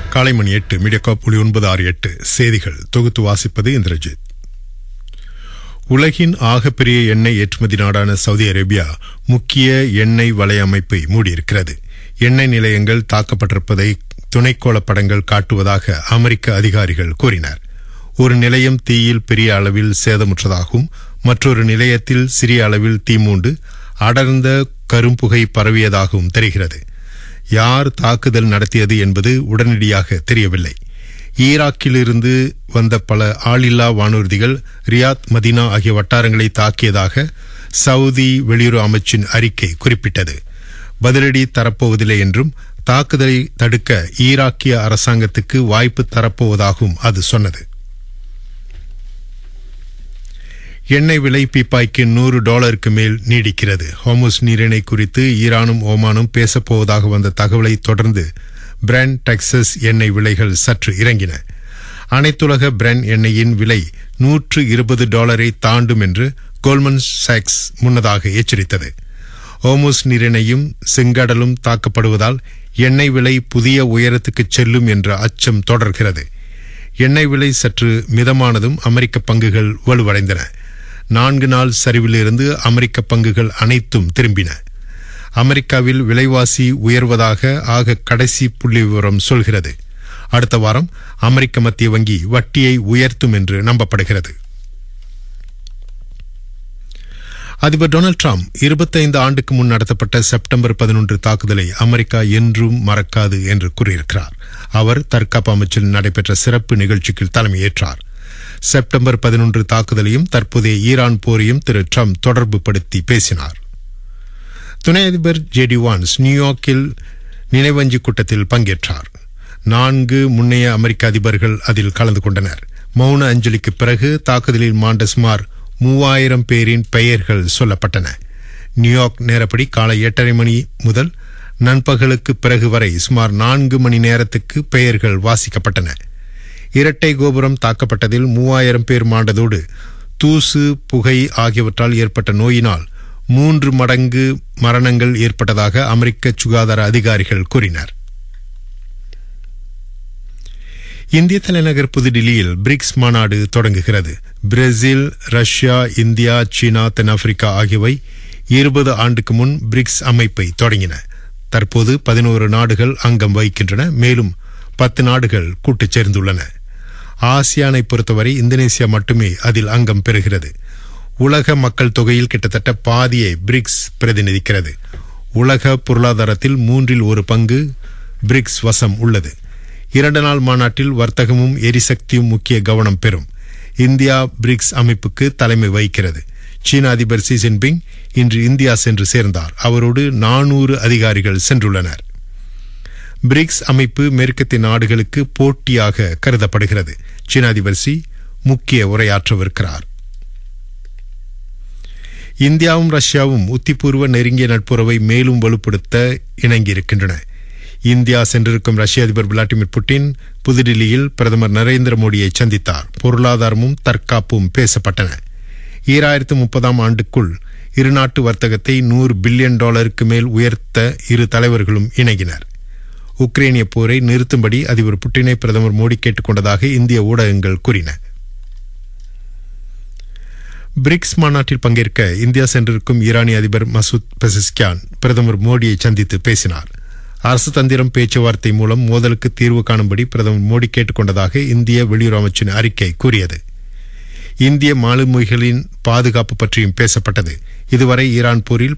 காலை மணி எட்டு மீடியா புள்ளி ஒன்பது ஆறு எட்டு செய்திகள் தொகுத்து வாசிப்பது இந்திரஜித் உலகின் ஆகப்பெரிய எண்ணெய் ஏற்றுமதி நாடான சவுதி அரேபியா முக்கிய எண்ணெய் வலை அமைப்பை மூடியிருக்கிறது எண்ணெய் நிலையங்கள் தாக்கப்பட்டிருப்பதை துணைக்கோள படங்கள் காட்டுவதாக அமெரிக்க அதிகாரிகள் கூறினர் ஒரு நிலையம் தீயில் பெரிய அளவில் சேதமுற்றதாகவும் மற்றொரு நிலையத்தில் சிறிய அளவில் தீ மூண்டு அடர்ந்த கரும்புகை பரவியதாகவும் தெரிகிறது யார் தாக்குதல் நடத்தியது என்பது உடனடியாக தெரியவில்லை ஈராக்கிலிருந்து வந்த பல ஆளில்லா வானூர்திகள் ரியாத் மதீனா ஆகிய வட்டாரங்களை தாக்கியதாக சவுதி வெளியுறவு அமைச்சின் அறிக்கை குறிப்பிட்டது பதிலடி தரப்போவதில்லை என்றும் தாக்குதலை தடுக்க ஈராக்கிய அரசாங்கத்துக்கு வாய்ப்பு தரப்போவதாகவும் அது சொன்னது எண்ணெய் விலை பீப்பாய்க்கு நூறு டாலருக்கு மேல் நீடிக்கிறது ஹோமுஸ் நீரிணை குறித்து ஈரானும் ஓமானும் பேசப்போவதாக வந்த தகவலை தொடர்ந்து பிராண்ட் டெக்சஸ் எண்ணெய் விலைகள் சற்று இறங்கின அனைத்துலக பிராண்ட் எண்ணெயின் விலை நூற்று இருபது டாலரை தாண்டும் என்று கோல்மன் சாக்ஸ் முன்னதாக எச்சரித்தது ஓமுஸ் நீரிணையும் செங்கடலும் தாக்கப்படுவதால் எண்ணெய் விலை புதிய உயரத்துக்கு செல்லும் என்ற அச்சம் தொடர்கிறது எண்ணெய் விலை சற்று மிதமானதும் அமெரிக்க பங்குகள் வலுவடைந்தன நான்கு நாள் சரிவிலிருந்து அமெரிக்க பங்குகள் அனைத்தும் திரும்பின அமெரிக்காவில் விலைவாசி உயர்வதாக ஆக கடைசி புள்ளி விவரம் சொல்கிறது அடுத்த வாரம் அமெரிக்க மத்திய வங்கி வட்டியை உயர்த்தும் என்று நம்பப்படுகிறது அதிபர் டொனால்டு டிரம்ப் இருபத்தைந்து ஆண்டுக்கு முன் நடத்தப்பட்ட செப்டம்பர் பதினொன்று தாக்குதலை அமெரிக்கா என்றும் மறக்காது என்று கூறியிருக்கிறார் அவர் தற்காப்பு அமைச்சில் நடைபெற்ற சிறப்பு நிகழ்ச்சிக்கு தலைமையேற்றார் செப்டம்பர் பதினொன்று தாக்குதலையும் தற்போதைய ஈரான் போரையும் திரு டிரம்ப் தொடர்பு படுத்தி பேசினார் துணை அதிபர் ஜேடி வான்ஸ் நியூயார்க்கில் நினைவஞ்சி கூட்டத்தில் பங்கேற்றார் நான்கு முன்னைய அமெரிக்க அதிபர்கள் அதில் கலந்து கொண்டனர் மௌன அஞ்சலிக்கு பிறகு தாக்குதலில் மாண்ட சுமார் மூவாயிரம் பேரின் பெயர்கள் சொல்லப்பட்டன நியூயார்க் நேரப்படி காலை எட்டரை மணி முதல் நண்பகலுக்கு பிறகு வரை சுமார் நான்கு மணி நேரத்துக்கு பெயர்கள் வாசிக்கப்பட்டன இரட்டை கோபுரம் தாக்கப்பட்டதில் மூவாயிரம் பேர் மாண்டதோடு தூசு புகை ஆகியவற்றால் ஏற்பட்ட நோயினால் மூன்று மடங்கு மரணங்கள் ஏற்பட்டதாக அமெரிக்க சுகாதார அதிகாரிகள் கூறினர் இந்திய தலைநகர் புதுடில்லியில் பிரிக்ஸ் மாநாடு தொடங்குகிறது பிரேசில் ரஷ்யா இந்தியா சீனா தென்னாப்பிரிக்கா ஆகியவை இருபது ஆண்டுக்கு முன் பிரிக்ஸ் அமைப்பை தொடங்கின தற்போது பதினோரு நாடுகள் அங்கம் வகிக்கின்றன மேலும் பத்து நாடுகள் கூட்டுச் சேர்ந்துள்ளன ஆசியானை பொறுத்தவரை இந்தோனேசியா மட்டுமே அதில் அங்கம் பெறுகிறது உலக மக்கள் தொகையில் கிட்டத்தட்ட பாதியை பிரிக்ஸ் பிரதிநிதிக்கிறது உலக பொருளாதாரத்தில் மூன்றில் ஒரு பங்கு பிரிக்ஸ் வசம் உள்ளது இரண்டு நாள் மாநாட்டில் வர்த்தகமும் எரிசக்தியும் முக்கிய கவனம் பெறும் இந்தியா பிரிக்ஸ் அமைப்புக்கு தலைமை வகிக்கிறது சீன அதிபர் சி ஜின்பிங் இன்று இந்தியா சென்று சேர்ந்தார் அவரோடு நானூறு அதிகாரிகள் சென்றுள்ளனர் பிரிக்ஸ் அமைப்பு மேற்கத்திய நாடுகளுக்கு போட்டியாக கருதப்படுகிறது சீன அதிபர் சி முக்கிய உரையாற்றவிருக்கிறார் இந்தியாவும் ரஷ்யாவும் உத்திபூர்வ நெருங்கிய நட்புறவை மேலும் வலுப்படுத்த இணங்கியிருக்கின்றன இந்தியா சென்றிருக்கும் ரஷ்ய அதிபர் விளாடிமிர் புட்டின் புதுடில்லியில் பிரதமர் நரேந்திர மோடியை சந்தித்தார் பொருளாதாரமும் தற்காப்பும் பேசப்பட்டன ஈராயிரத்து முப்பதாம் ஆண்டுக்குள் இருநாட்டு வர்த்தகத்தை நூறு பில்லியன் டாலருக்கு மேல் உயர்த்த இரு தலைவர்களும் இணங்கினர் உக்ரைனிய போரை நிறுத்தும்படி அதிபர் புட்டினை பிரதமர் மோடி கேட்டுக் கொண்டதாக இந்திய ஊடகங்கள் கூறின பிரிக்ஸ் மாநாட்டில் பங்கேற்க இந்தியா சென்றிருக்கும் ஈரானிய அதிபர் மசூத் பெசிஸ்கியான் பிரதமர் மோடியை சந்தித்து பேசினார் அரசு தந்திரம் பேச்சுவார்த்தை மூலம் மோதலுக்கு தீர்வு காணும்படி பிரதமர் மோடி கேட்டுக் கொண்டதாக இந்திய வெளியுறவு அமைச்சின் அறிக்கை கூறியது இந்திய மாலுமிகளின் பாதுகாப்பு பற்றியும் பேசப்பட்டது இதுவரை ஈரான் போரில்